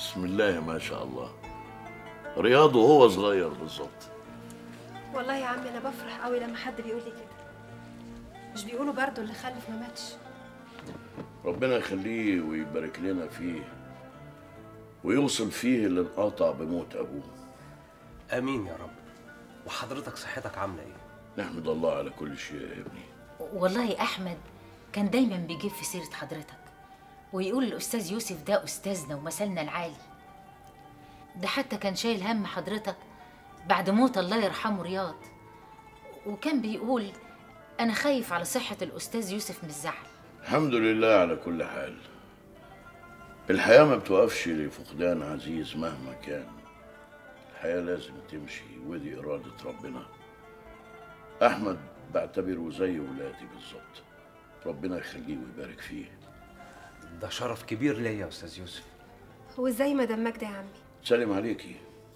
بسم الله ما شاء الله رياض وهو صغير بالظبط والله يا عمي انا بفرح قوي لما حد بيقول لي كده مش بيقولوا برضو اللي خلف ما ماتش ربنا يخليه ويبارك لنا فيه ويوصل فيه اللي انقطع بموت ابوه امين يا رب وحضرتك صحتك عامله ايه نحمد الله على كل شيء يا ابني والله احمد كان دايما بيجيب في سيره حضرتك ويقول الاستاذ يوسف ده استاذنا ومثلنا العالي ده حتى كان شايل هم حضرتك بعد موت الله يرحمه رياض وكان بيقول انا خايف على صحه الاستاذ يوسف من الزعل الحمد لله على كل حال الحياة ما بتوقفش لفقدان عزيز مهما كان الحياة لازم تمشي ودي إرادة ربنا أحمد بعتبره زي ولادي بالظبط ربنا يخليه ويبارك فيه ده شرف كبير ليا يا استاذ يوسف هو ازاي مدام ماجدة يا عمي سلم عليكي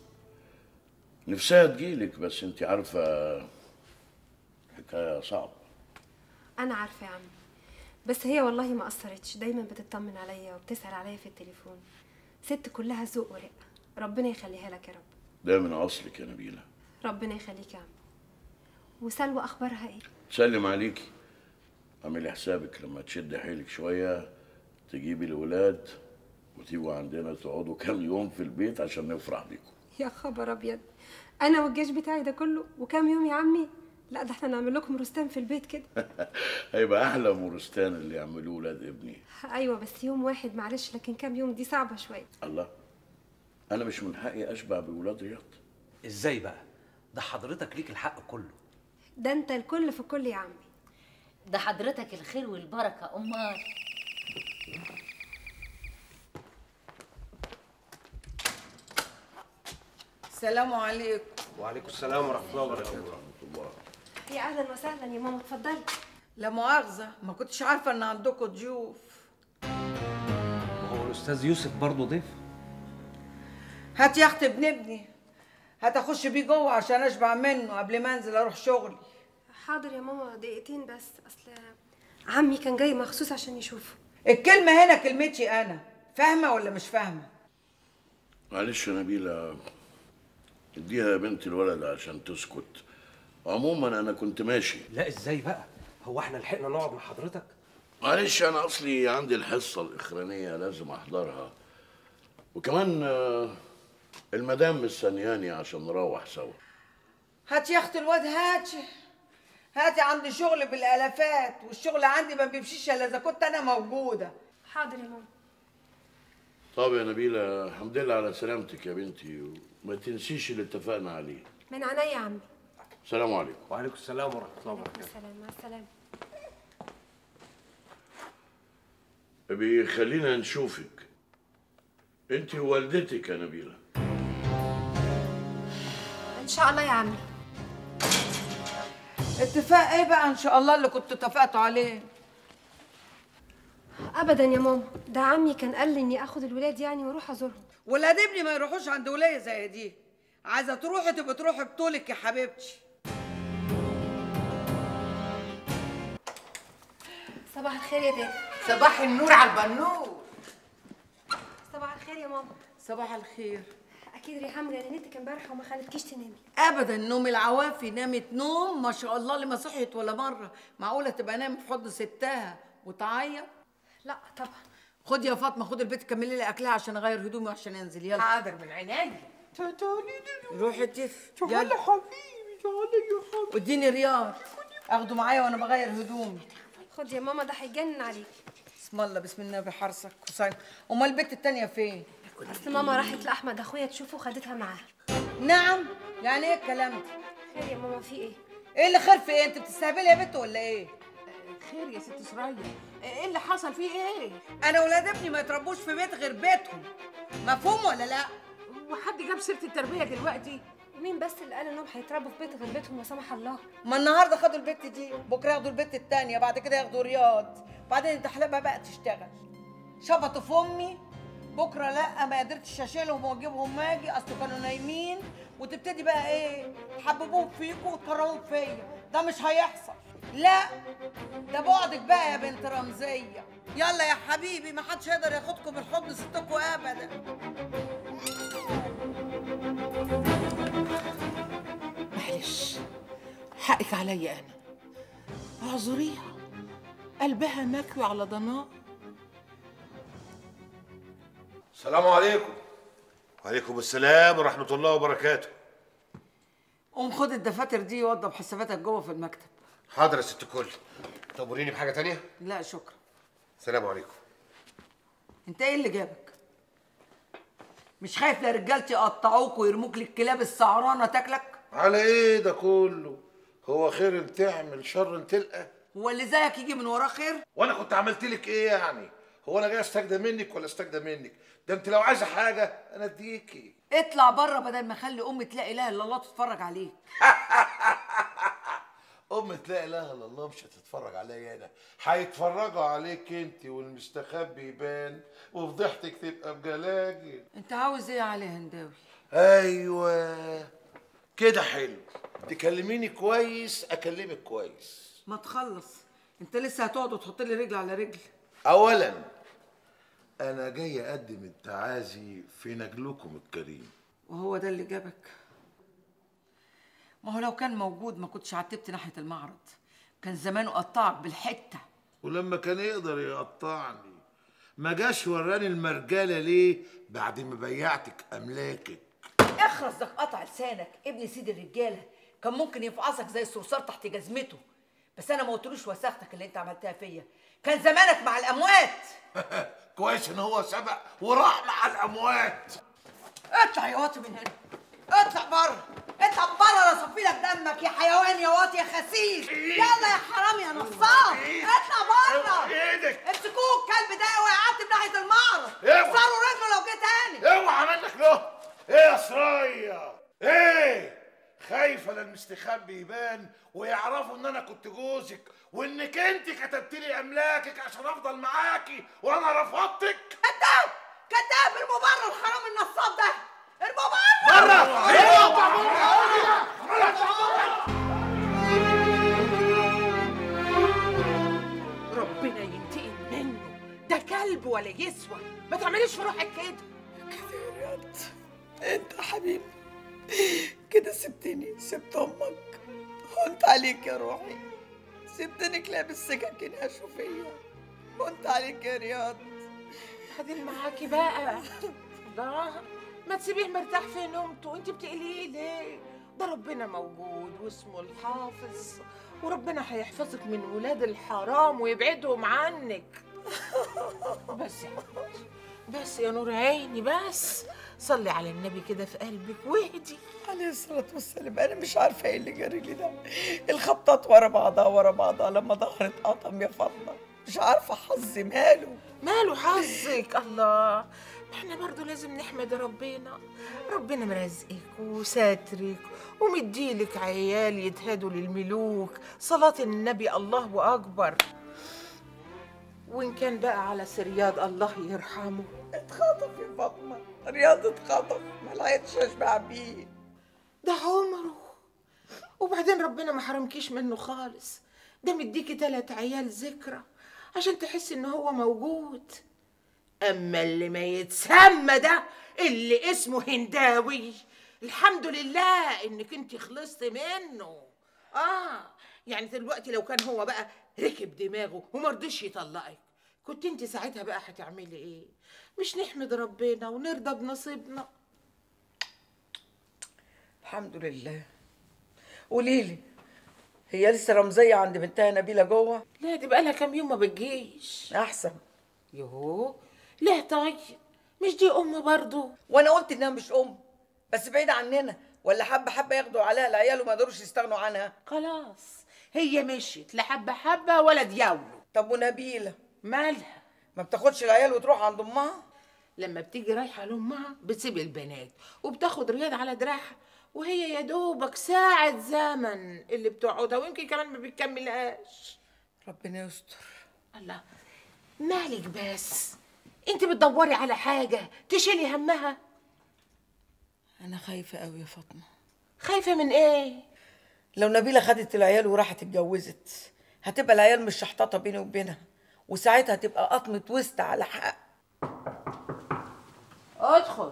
نفسها تجيلك بس انت عارفة حكاية صعبة انا عارفه يا عمي بس هي والله ما قصرتش دايما بتطمن عليا وبتسال عليا في التليفون ست كلها ذوق ورقه ربنا يخليها لك يا رب ده من أصلك يا نبيلة ربنا يخليك يا عمي وسلوى اخبارها ايه سلم عليكي اعملي حسابك لما تشد حيلك شوية تجيبي الولاد وتيجوا عندنا تقعدوا كام يوم في البيت عشان نفرح بيكم يا خبر ابيض انا والجيش بتاعي ده كله وكام يوم يا عمي لا ده احنا نعمل لكم رستان في البيت كده هيبقى أحلى مرستان اللي يعملوه ولاد ابني ايوه بس يوم واحد معلش لكن كام يوم دي صعبه شويه الله أنا مش من حقي أشبع بولاد رياض ازاي بقى ده حضرتك ليك الحق كله ده انت الكل في كل يا عمي ده حضرتك الخير والبركه امال السلام عليكم وعليكم السلام ورحمه الله وبركاته يا اهلا وسهلا يا ماما اتفضلي لا مؤاخذة ما كنتش عارفة ان عندكم ضيوف هو الاستاذ يوسف برضه ضيف هات يا اختي ابن ابني هات اخش بيه جوه عشان اشبع منه قبل ما انزل اروح شغلي حاضر يا ماما دقيقتين بس اصل عمي كان جاي مخصوص عشان يشوفه الكلمة هنا كلمتي انا فاهمة ولا مش فاهمة معلش يا نبيلة اديها يا بنت الولد عشان تسكت عموما أنا كنت ماشي لا ازاي بقى هو احنا لحقنا نقعد مع حضرتك معلش أنا أصلي عندي الحصة الأخرانية لازم أحضرها وكمان آه، المدام مستنياني عشان نروح سوا هات يا اختي الواد هاتي هاتي عندي شغل بالالافات والشغل عندي ما بيمشيش الا اذا كنت انا موجودة حاضر يا ماما طب يا نبيلة الحمد لله على سلامتك يا بنتي وما تنسيش اللي اتفقنا عليه من عينيا يا عمي السلام عليكم وعليكم السلام ورحمه الله وبركاته السلام مع السلامه بيخلينا نشوفك انت ووالدتك يا نبيلة ان شاء الله يا عمي اتفاق ايه بقى ان شاء الله اللي كنتوا اتفقتوا عليه ابدا يا ماما ده عمي كان قال لي اني اخد الولاد يعني واروح ازورهم ولاد ابني ما يروحوش عند ولية زي دي عايزة تروحي تبقى تروحي بطولك يا حبيبتي صباح الخير يا دادي صباح النور على البنور صباح الخير يا ماما صباح الخير اكيد ريحان جننتك امبارح وما خلتكيش تنامي ابدا نوم العوافي نامت نوم ما شاء الله اللي ما صحيت ولا مره معقوله تبقى نامت في حضن ستها وتعيط لا طبعا خد يا فاطمه خد البيت كملي لي اكلها عشان اغير هدومي وعشان انزل يلا حاضر من عينيا روحي تف تعالى يلا حبيبي تعالى يا حبيبي واديني رياض اخده معايا وانا بغير هدومي خد يا ماما ده هيجنن عليك بسم الله بسم الله بحرصك حسين امال البت التانيه فين اصل ماما راحت لاحمد اخويا تشوفه وخدتها معاها نعم يعني ايه الكلام ده خير يا ماما في ايه ايه اللي خير في ايه انت بتستهبلي يا بت ولا ايه خير يا ست سرايا ايه اللي حصل فيه ايه انا ولاد ابني ما يتربوش في بيت غير بيتهم مفهوم ولا لا وحد جاب سيره التربيه دلوقتي مين بس اللي قال انهم هيتربوا في بيت غير بيتهم لا سمح الله ما النهارده خدوا البت دي بكره ياخدوا البت التانية بعد كده ياخدوا رياض بعدين تحلبها بقى تشتغل شبطوا في امي بكره لا ما قدرتش اشيلهم واجيبهم واجي اصل كانوا نايمين وتبتدي بقى ايه تحببوهم فيكوا وتكرهوهم فيا ده مش هيحصل لا ده بعدك بقى يا بنت رمزيه يلا يا حبيبي ما حدش يقدر ياخدكم من حضن ستكم ابدا معلش حقك عليا انا اعذريها قلبها مكوي على ضناء السلام عليكم وعليكم السلام ورحمة الله وبركاته قوم خد الدفاتر دي وضب حساباتك جوه في المكتب حاضر يا ست الكل تأمريني بحاجة تانية؟ لا شكرا السلام عليكم انت ايه اللي جابك مش خايف لا رجالتي يقطعوك ويرموك للكلاب السعرانه تاكلك على ايه ده كله هو خير تعمل شر تلقى هو اللي زيك يجي من وراه خير وانا كنت عملت لك ايه يعني هو انا جاي استجدى منك ولا استجدى منك ده انت لو عايزه حاجه انا اديكي اطلع بره بدل ما اخلي امي تلاقي اله الا الله تتفرج عليك ام تلاقي لا الا الله مش هتتفرج عليا انا هيتفرجوا عليك انت والمستخبي يبان وفضحتك تبقى بجلاجل انت عاوز ايه يا علي هنداوي ايوه كده حلو تكلميني كويس اكلمك كويس ما تخلص انت لسه هتقعد وتحط لي رجل على رجل اولا انا جاي اقدم التعازي في نجلكم الكريم وهو ده اللي جابك ما هو لو كان موجود ما كنتش عتبت ناحيه المعرض كان زمانه قطعك بالحته ولما كان يقدر يقطعني ما جاش وراني المرجله ليه بعد ما بيعتك املاكك اخرس ده قطع لسانك ابن سيد الرجاله كان ممكن يفعصك زي الصرصار تحت جزمته بس انا ما قلتلوش وساختك اللي انت عملتها فيا كان زمانك مع الاموات كويس ان هو سبق وراح مع الاموات اطلع يا واطي من هنا اطلع بره اطلع بره انا اصفي لك دمك يا حيوان يا واطي يا خسيس يلا يا حرام يا نصاب اطلع بره ايدك امسكوه الكلب ده ويعتب ناحيه المعرض اوعى. كسروا رجله لو جه تاني اوعى منك له ايه يا سرايا ايه خايفه لا المستخبي يبان ويعرفوا ان انا كنت جوزك وانك انت كتبت لي املاكك عشان افضل معاكي وانا رفضتك كذاب كذاب ارموا بره الحرام النصاب ده ارموا بره ربنا ينتقم منه ده كلب ولا يسوى ما تعمليش في روحك كده انت حبيبي كده سبتني سبت امك هونت عليك يا روحي سبتني كلاب السكاكين هشوا فيا هونت عليك يا رياض بعدين معاكي بقى ده ما تسيبيه مرتاح في نومته وانت بتقليه ليه ده ربنا موجود واسمه الحافظ وربنا هيحفظك من ولاد الحرام ويبعدهم عنك بس يا حبيبتي بس يا نور عيني بس صلي على النبي كده في قلبك واهدي عليه الصلاة والسلام أنا مش عارفة إيه اللي جري لي ده الخبطات ورا بعضها ورا بعضها لما ظهرت قطم يا فاطمة مش عارفة حظي ماله ماله حظك الله ما احنا برضو لازم نحمد ربنا ربنا مرزقك وساترك ومديلك عيال يتهادوا للملوك صلاة النبي الله أكبر وإن كان بقى على سرياد الله يرحمه اتخطف يا فاطمة رياض اتخطف ما لقيتش اشبع بيه ده عمره وبعدين ربنا ما حرمكيش منه خالص ده مديكي تلات عيال ذكرى عشان تحسي ان هو موجود اما اللي ما يتسمى ده اللي اسمه هنداوي الحمد لله انك انت خلصت منه اه يعني دلوقتي لو كان هو بقى ركب دماغه ومرضيش يطلقك كنت انت ساعتها بقى هتعملي ايه مش نحمد ربنا ونرضى بنصيبنا الحمد لله قولي لي هي لسه رمزية عند بنتها نبيلة جوه لا دي بقالها كام يوم ما بتجيش أحسن يوه لا طيب مش دي ام برضو وأنا قلت إنها مش أم بس بعيدة عننا ولا حبة حبة ياخدوا عليها العيال وما يقدروش يستغنوا عنها خلاص هي مشيت لا حبه حبه ولا دياولو طب ونبيلة مالها ما بتاخدش العيال وتروح عند أمها لما بتيجي رايحه لامها بتسيب البنات وبتاخد رياض على دراعها وهي يا دوبك ساعة زمن اللي بتقعدها ويمكن كمان ما بتكملهاش ربنا يستر الله مالك بس انت بتدوري على حاجة تشيلي همها أنا خايفة أوي يا فاطمة خايفة من ايه لو نبيلة خدت العيال وراحت اتجوزت هتبقى العيال مش شحططه بيني وبينها وساعتها تبقى قطمه وسط على حق ادخل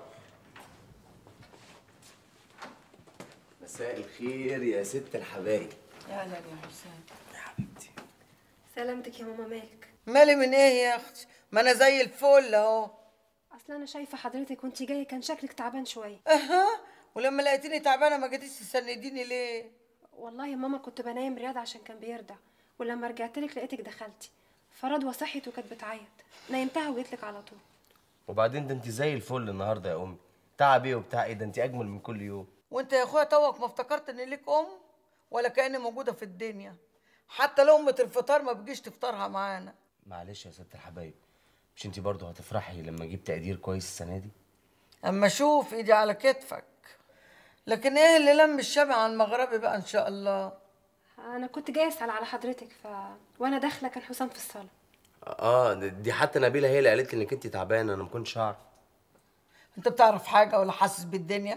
مساء الخير يا ست الحبايب يا لا يا حسام يا حبيبتي سلامتك يا ماما مالك مالي من ايه يا اختي ما انا زي الفل اهو اصل انا شايفه حضرتك وانت جايه كان شكلك تعبان شويه اها ولما لقيتيني تعبانه ما جيتيش تسنديني ليه والله يا ماما كنت بنام رياض عشان كان بيرضع ولما رجعت لك لقيتك دخلتي فرضوى صحيت وكانت بتعيط نيمتها وجيت لك على طول وبعدين ده انت زي الفل النهارده يا امي تعب ايه وبتاع ايه ده انت اجمل من كل يوم وانت يا اخويا توك ما افتكرت ان ليك ام ولا كاني موجوده في الدنيا حتى لقمه الفطار ما بتجيش تفطرها معانا معلش يا ست الحبايب مش انت برضه هتفرحي لما اجيب تقدير كويس السنه دي اما شوف ايدي على كتفك لكن ايه اللي لم الشمع على المغربي بقى ان شاء الله انا كنت جايه اسال على حضرتك ف وانا داخله كان حسام في الصاله اه ده- دي حتى نبيله هي اللي قالت لي انك انت تعبانه انا ما كنتش اعرف انت بتعرف حاجه ولا حاسس بالدنيا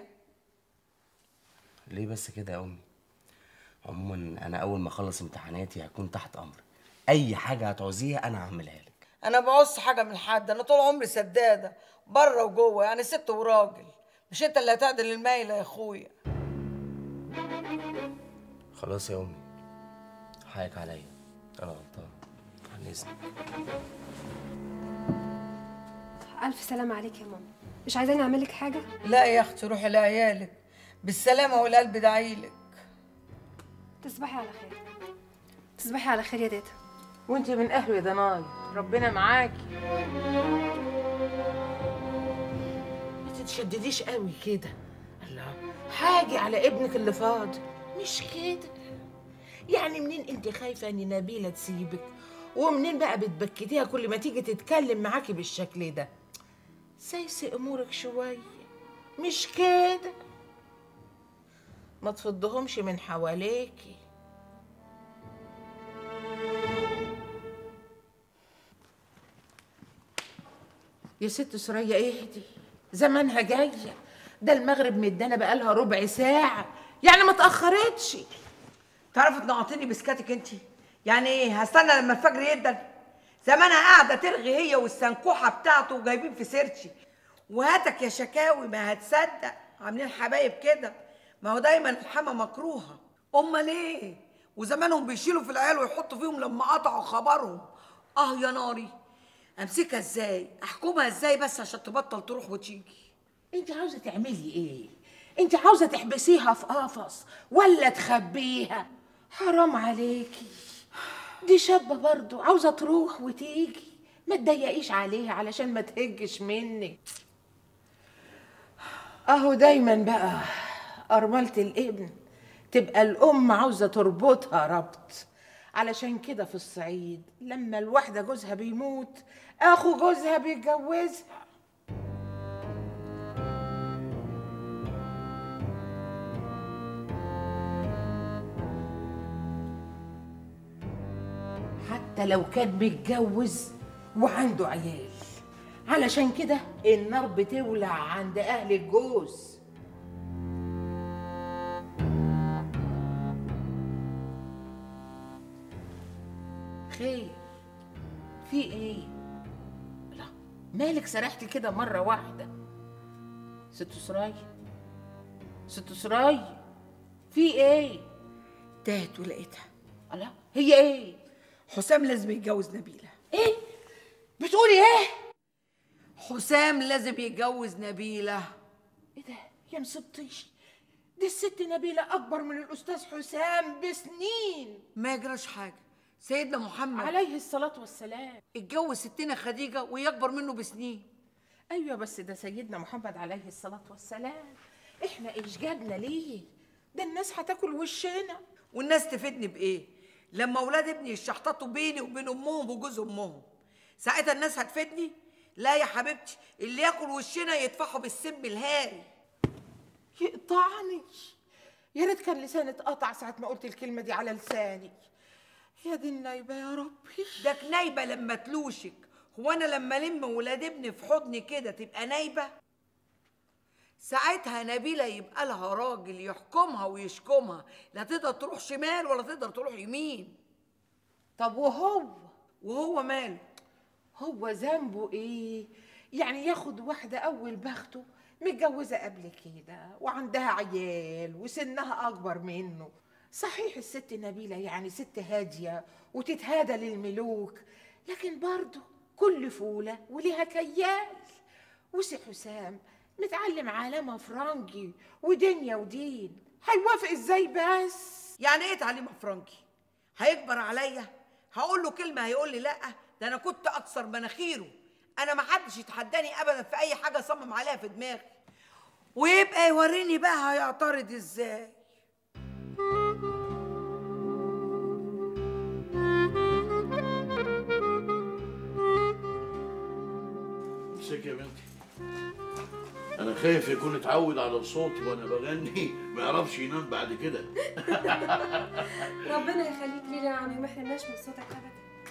ليه بس كده يا امي عموما انا اول ما اخلص امتحاناتي هكون تحت امرك اي حاجه هتعوزيها انا هعملها لك انا بعوز حاجه من حد انا طول عمري سداده بره وجوه يعني ست وراجل مش انت اللي هتعدل المايله يا اخويا خلاص يا امي حقك عليا انا غلطان عن اذنك الف سلامه عليك يا ماما مش عايزاني اعمل لك حاجه لا يا اختي روحي لعيالك بالسلامه والقلب دعيلك تصبحي على خير تصبحي على خير يا تيتا وانت من اهله يا ضناي ربنا معاكي ما تتشدديش قوي كده الله حاجي على ابنك اللي فاضل مش كده يعني منين انت خايفه ان نبيله تسيبك ومنين بقى بتبكتيها كل ما تيجي تتكلم معاكي بالشكل ده سايسي امورك شويه مش كده ما تفضهمش من حواليكي يا ست سوريا اهدي زمانها جايه ده المغرب مدانا بقالها ربع ساعه يعني ما اتاخرتش تعرفي تنقطيني بسكاتك انت يعني ايه هستنى لما الفجر يدن زمانها قاعده ترغي هي والسنكوحه بتاعته وجايبين في سيرتي وهاتك يا شكاوي ما هتصدق عاملين حبايب كده ما هو دايما الحما مكروهه امال ايه وزمانهم بيشيلوا في العيال ويحطوا فيهم لما قطعوا خبرهم اه يا ناري امسكها ازاي احكمها ازاي بس عشان تبطل تروح وتيجي انت عاوزه تعملي ايه انت عاوزه تحبسيها في قفص ولا تخبيها حرام عليكي دي شابه برضو عاوزه تروح وتيجي ما تضيقيش عليها علشان ما تهجش منك اهو دايما بقى أرملة الابن تبقى الأم عاوزة تربطها ربط علشان كده في الصعيد لما الواحدة جوزها بيموت أخو جوزها بيتجوزها حتى لو كان متجوز وعنده عيال علشان كده النار بتولع عند أهل الجوز خير في ايه لا مالك سرحتي كده مرة واحدة ست سرايا ست سرايا في ايه تاهت ولقيتها لا هي ايه حسام لازم يتجوز نبيله ايه بتقولي ايه حسام لازم يتجوز نبيله ايه ده يا مصبتيش دي الست نبيلة أكبر من الأستاذ حسام بسنين ما يجراش حاجه سيدنا محمد عليه الصلاة والسلام اتجوز ستنا خديجه وهي اكبر منه بسنين أيوة بس ده سيدنا محمد عليه الصلاة والسلام إحنا إيش جابنا ليه ده الناس هتاكل وشنا والناس تفيدني بايه لما اولاد ابني يشحططوا بيني وبين امهم وجوز امهم ساعتها الناس هتفيدني لا يا حبيبتي اللي ياكل وشنا يدفعوا بالسم الهاري يقطعني يا ريت كان لساني اتقطع ساعة ما قلت الكلمة دي على لساني يا دي النايبة يا ربي ده نايبه لما تلوشك هو انا لما الم ولاد ابني في حضني كده تبقى نايبه ساعتها نبيله يبقى لها راجل يحكمها ويشكمها لا تقدر تروح شمال ولا تقدر تروح يمين طب وهو وهو ماله هو ذنبه ايه يعني ياخد واحدة أول بخته متجوزة قبل كده وعندها عيال وسنها أكبر منه صحيح الست نبيلة يعني ست هادية وتتهادى للملوك لكن برضه كل فولة وليها كيال وسي حسام متعلم علامة فرنجي ودنيا ودين هيوافق ازاي بس يعني ايه تعليم فرنكي هيكبر عليا هقول له كلمه هيقول لي لا ده انا كنت اكسر مناخيره انا ما حدش يتحداني ابدا في اي حاجه صمم عليها في دماغي ويبقى يوريني بقى هيعترض ازاي امسكي يا بنتي انا خايف يكون اتعود على صوتي وانا بغني ما يعرفش ينام بعد كده ربنا يخليك لينا يا عمي ما يحرمناش من صوتك ابدا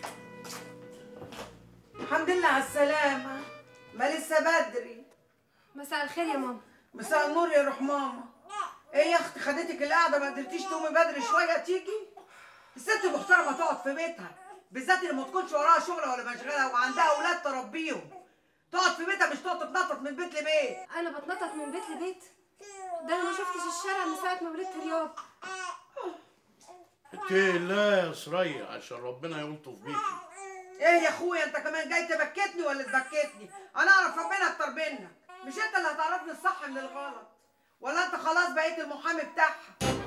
الحمد لله على السلامه ما لسه بدري مساء الخير يا ماما مساء النور يا روح ماما ايه يا اختي خدتك القعده ما قدرتيش تقومي بدري شويه تيجي الست محترمه تقعد في بيتها بالذات اللي ما تكونش وراها شغله ولا مشغله وعندها اولاد تربيهم تقعد في بيتها مش تقعد تتنطط من بيت لبيت انا بتنطط من بيت لبيت ده انا ما شفتش الشارع من ساعه ما ولدت رياض اتقي الله يا سرية عشان ربنا يلطف بيكي ايه يا اخويا انت كمان جاي تبكتني ولا تبكتني انا اعرف ربنا اكتر منك مش انت اللي هتعرفني الصح من الغلط ولا انت خلاص بقيت المحامي بتاعها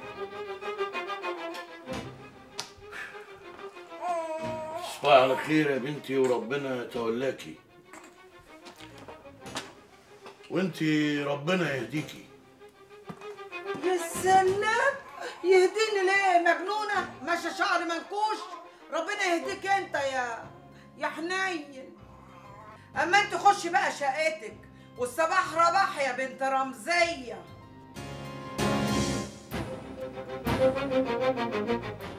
تصبحي على خير يا بنتي وربنا يتولاكي وانتي ربنا يهديكي يا سلام يهديني ليه مجنونه ماشيه شعر منكوش ربنا يهديك انت يا يا حنين اما انت خشي بقى شقتك والصباح رباح يا بنت رمزيه